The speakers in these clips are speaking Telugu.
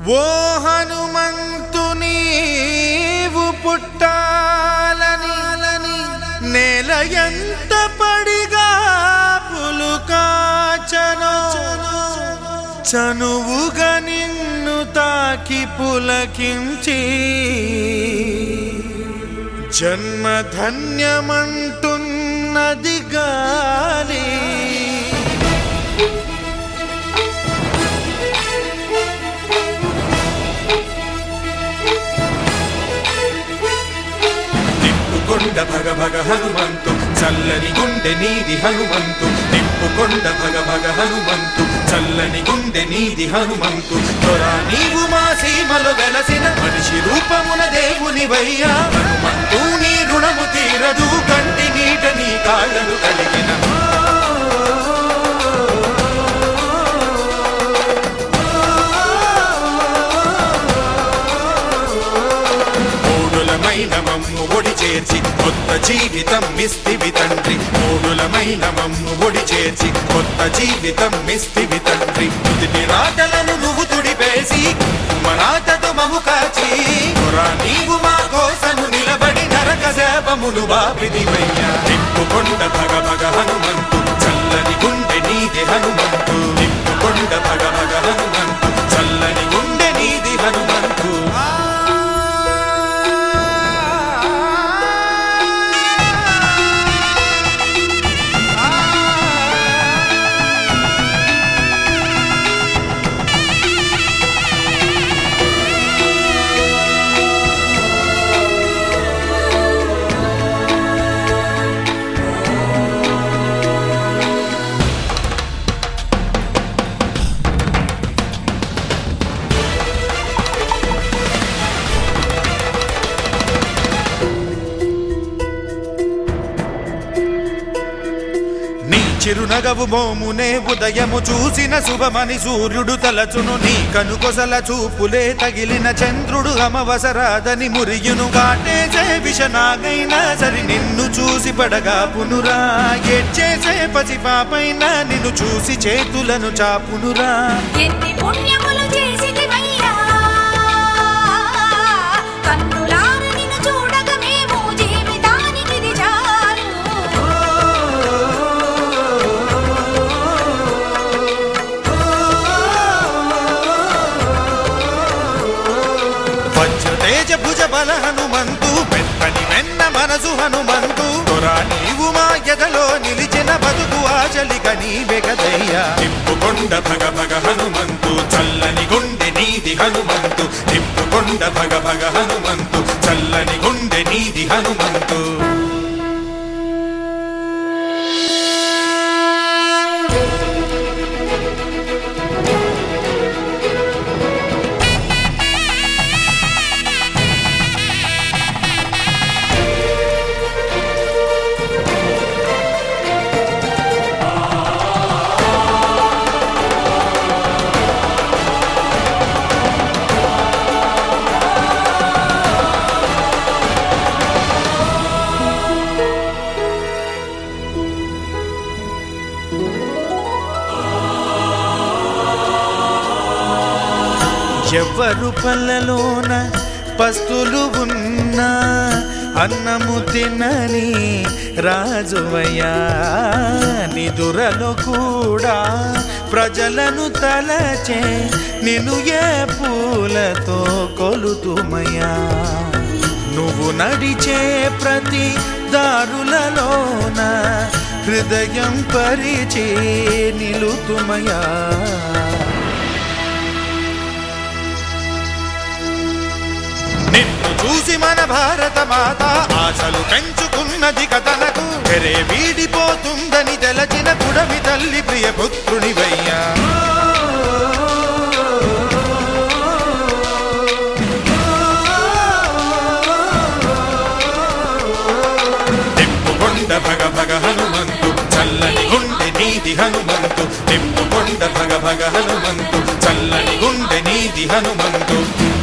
ఓ హనుమంతు నీవు పుట్టాలని నేల ఎంత పడిగా పులుకాచనో చనువుగా నిన్ను తాకి పులకించి జన్మధన్యమంటున్నది గాలి నిప్పుకొండ భగ భగ హనుమంతు చల్లని గుండె నీది హనుమంతు నిప్పుకొండ భగ భగ హనుమంతు చల్లని గుండె నీది హనుమంతు దొరా నీవు మా సీమలు వెలసిన మనిషి రూపమున దేవుని వయ్యా హనుమంతు నీ రుణము తీరదు కంటి నీట నీ కాళ్ళను కలిగిన మూడులమైన మమ్ము ఒడి చేర్చి కొత్త జీవితం మిస్తివి తండ్రి మూడులమైన మమ్ము ఒడి చేర్చి కొత్త జీవితం మిస్తివి తండ్రి నుదిటి రాతలను నువ్వు తుడిపేసి మరాతతో మము కాచి కురా నీవు మా కోసము నిలబడి నరక శాపములు బాపిదివయ్యా నిప్పుకొండ భగ భగ హనుమంతు చల్లని గుండె నీది హనుమంతు నిప్పుకొండ భగ భగ హనుమంతు చల్లని గుండె నీది హనుమంతు నీ చిరునగవు మోమునే ఉదయము చూసిన శుభమని సూర్యుడు తలచును నీ కనుకొసల చూపులే తగిలిన చంద్రుడు అమవసరాదని మురియును కాటేసే విషనాగైనా సరి నిన్ను చూసి పడగా పునురా ఎచ్చేసే పసిపాపైనా నిన్ను చూసి చేతులను చాపునురా ఎన్ని పుణ్యములు చేసితివయ్యా కన్నులార నిన్ను చూడగ మేము జీవితానికిది చాలు వజ్రతేజ భుజ బల హనుమంతు పెత్తని వెన్న మనసు హనుమంతు తొరా నీవు మా ఎదలో నిలిచిన బతుకు ఆచలిక నీవే కదయ్యా నిప్పుకొండ భగ భగ హనుమంతు చల్లని గుండె నీది హనుమంతు నిప్పుకొండ భగ భగ హనుమంతు చల్లని గుండె నీది హనుమంతు ఎవ్వరు పల్లెలోన పస్తులు ఉన్నా అన్నము తినని రాజువయ్యా నిదురలో కూడా ప్రజలను తలచే నిన్ను ఏ పూలతో కొలుతుమయ్యా నువ్వు నడిచే ప్రతి దారులలోన హృదయం పరిచే నిలుతుమయా నిన్ను చూసి మన భారత మాత ఆశలు పెంచుకున్నది కథనకు ఎరే వీడిపోతుందని తెలచిన పుడమి తల్లి ప్రియ పుత్రునివయ్యా నిప్పుకొండ భగ భగ హనుమంతు చల్లని గుండె నీది హనుమంతు నిప్పుకొండ భగ భగ హనుమంతు చల్లని గుండె నీది హనుమంతు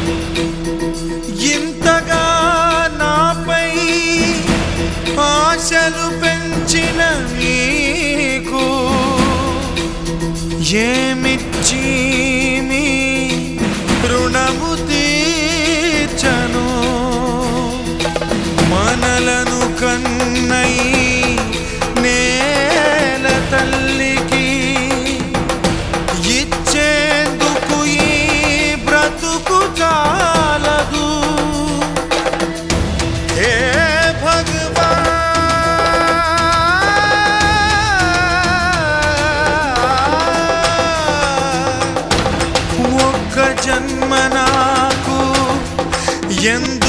ఇంతగా నాపై ఆశలు పెంచిన నీకు ఏమిచ్చి మీ రుణ ఎందరికో